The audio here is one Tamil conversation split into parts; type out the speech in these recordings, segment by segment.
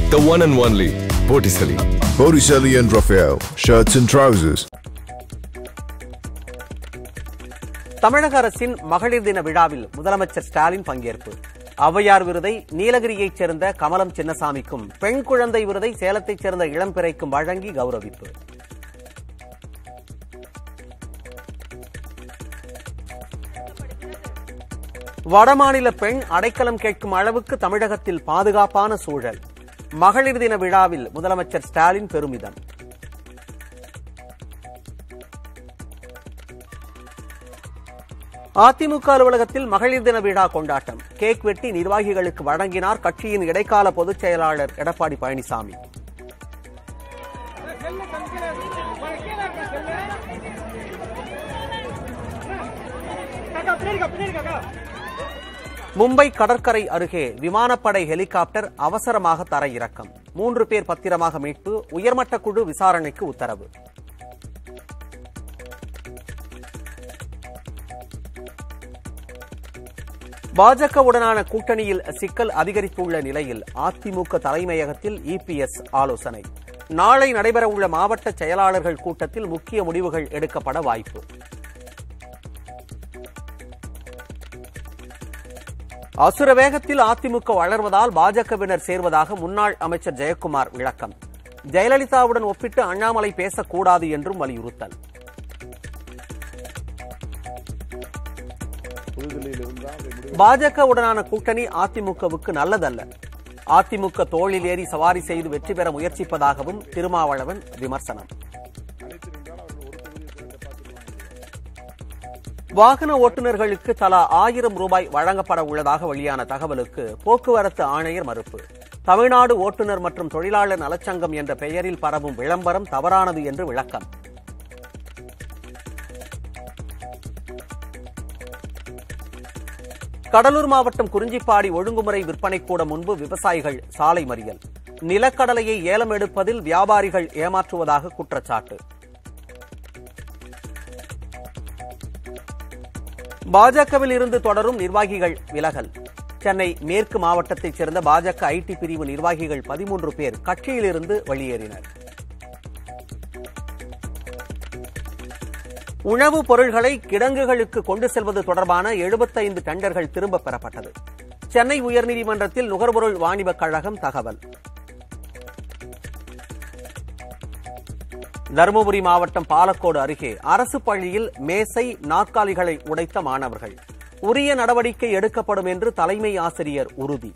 The one and only Botticelli. Botticelli and Raphael, shirts and trousers. தமிழக அரசின் மகளிர் தின விழாவில் முதலமைச்சர் ஸ்டாலின் பங்கேற்பு ஔவையார் விருதை நீலகிரியைச் சேர்ந்த கமலம் சின்னசாமிக்கும் பெண் குழந்தை விருதை சேலத்தைச் சேர்ந்த இளம்பிறைக்கும் வழங்கி கௌரவிப்பு வடமாநில பெண் அடைக்கலம் கேட்கும் அளவுக்கு தமிழகத்தில் பாதுகாப்பான சூழல் மகளிர் தின விழாவில் முதலமைச்சர் ஸ்டாலின் பெருமிதம் அதிமுக அலுவலகத்தில் மகளிர் தின விழா கொண்டாட்டம் கேக் வெட்டி நிர்வாகிகளுக்கு வழங்கினார் கட்சியின் இடைக்கால பொதுச் செயலாளர் எடப்பாடி பழனிசாமி மும்பை கடற்கரை அருகே விமானப்படை ஹெலிகாப்டர் அவசரமாக தரையிறக்கம் மூன்று பேர் பத்திரமாக மீட்பு உயர்மட்ட குழு விசாரணைக்கு உத்தரவு பாஜகவுடனான கூட்டணியில் சிக்கல் அதிகரித்துள்ள நிலையில் அதிமுக தலைமையகத்தில் இபிஎஸ் ஆலோசனை நாளை நடைபெறவுள்ள மாவட்ட செயலாளர்கள் கூட்டத்தில் முக்கிய முடிவுகள் எடுக்கப்பட வாய்ப்பு அசுர வேகத்தில் அதிமுக வளர்வதால் பாஜகவினர் சேர்வதாக முன்னாள் அமைச்சர் ஜெயக்குமார் விளக்கம் ஜெயலலிதாவுடன் ஒப்பிட்டு அண்ணாமலை பேசக்கூடாது என்றும் வலியுறுத்தல் பாஜகவுடனான கூட்டணி அதிமுகவுக்கு நல்லதல்ல அதிமுக தோளில் ஏறி சவாரி செய்து வெற்றி பெற முயற்சிப்பதாகவும் திருமாவளவன் விமர்சனம் வாகன ஓட்டுநர்களுக்கு தலா ஆயிரம் ரூபாய் வழங்கப்பட உள்ளதாக வெளியான தகவலுக்கு போக்குவரத்து ஆணையர் மறுப்பு தமிழ்நாடு ஓட்டுநர் மற்றும் தொழிலாளர் நலச்சங்கம் என்ற பெயரில் பரவும் விளம்பரம் தவறானது என்று விளக்கம் கடலூர் மாவட்டம் குறிஞ்சிப்பாடி ஒழுங்குமுறை விற்பனை கூட முன்பு விவசாயிகள் சாலை மறியல் நிலக்கடலையை ஏலம் எடுப்பதில் வியாபாரிகள் ஏமாற்றுவதாக குற்றச்சாட்டு பாஜகவில் இருந்து தொடரும் நிர்வாகிகள் விலகல் சென்னை மேற்கு மாவட்டத்தைச் சேர்ந்த பாஜக ஐடி பிரிவு நிர்வாகிகள் பதிமூன்று பேர் கட்சியிலிருந்து வெளியேறினர் உணவுப் பொருள்களை கிடங்குகளுக்கு கொண்டு செல்வது தொடர்பான எழுபத்தைந்து டெண்டர்கள் திரும்பப் பெறப்பட்டது சென்னை உயர்நீதிமன்றத்தில் நுகர்பொருள் வாணிபக் கழகம் தகவல் தருமபுரி மாவட்டம் பாலக்கோடு அருகே அரசு பள்ளியில் மேசை நாற்காலிகளை உடைத்த மாணவர்கள் உரிய நடவடிக்கை எடுக்கப்படும் என்று தலைமை ஆசிரியர் உறுதி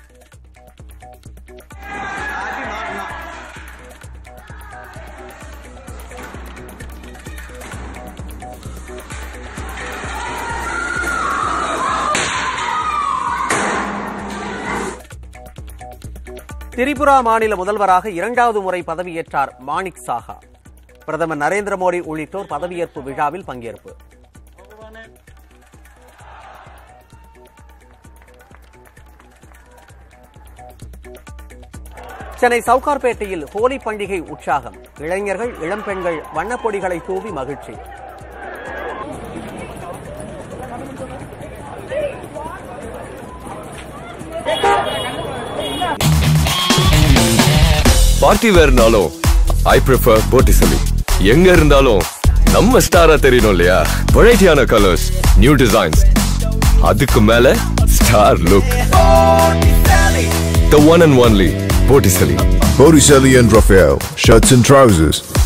திரிபுரா மாநில முதல்வராக இரண்டாவது முறை பதவியேற்றார் மாணிக் சாஹா பிரதமர் நரேந்திர மோடி உள்ளிட்டோர் பதவியேற்பு விழாவில் பங்கேற்பு சென்னை சவுகார்பேட்டையில் ஹோலி பண்டிகை உற்சாகம் இளைஞர்கள் இளம்பெண்கள் வண்ணப்பொடிகளை தூவி மகிழ்ச்சி பார்ட்டி வேர்னாலும் ஐ ப்ரிஃபர் Botticelli. எங்க இருந்தாலும் நம்ம ஸ்டாரா தெரியணும் இல்லையா வெரைட்டியான கலர்ஸ் நியூ டிசைன்ஸ் அதுக்கு மேல star look The one and only Botticelli. Botticelli and Raphael, shirts and trousers.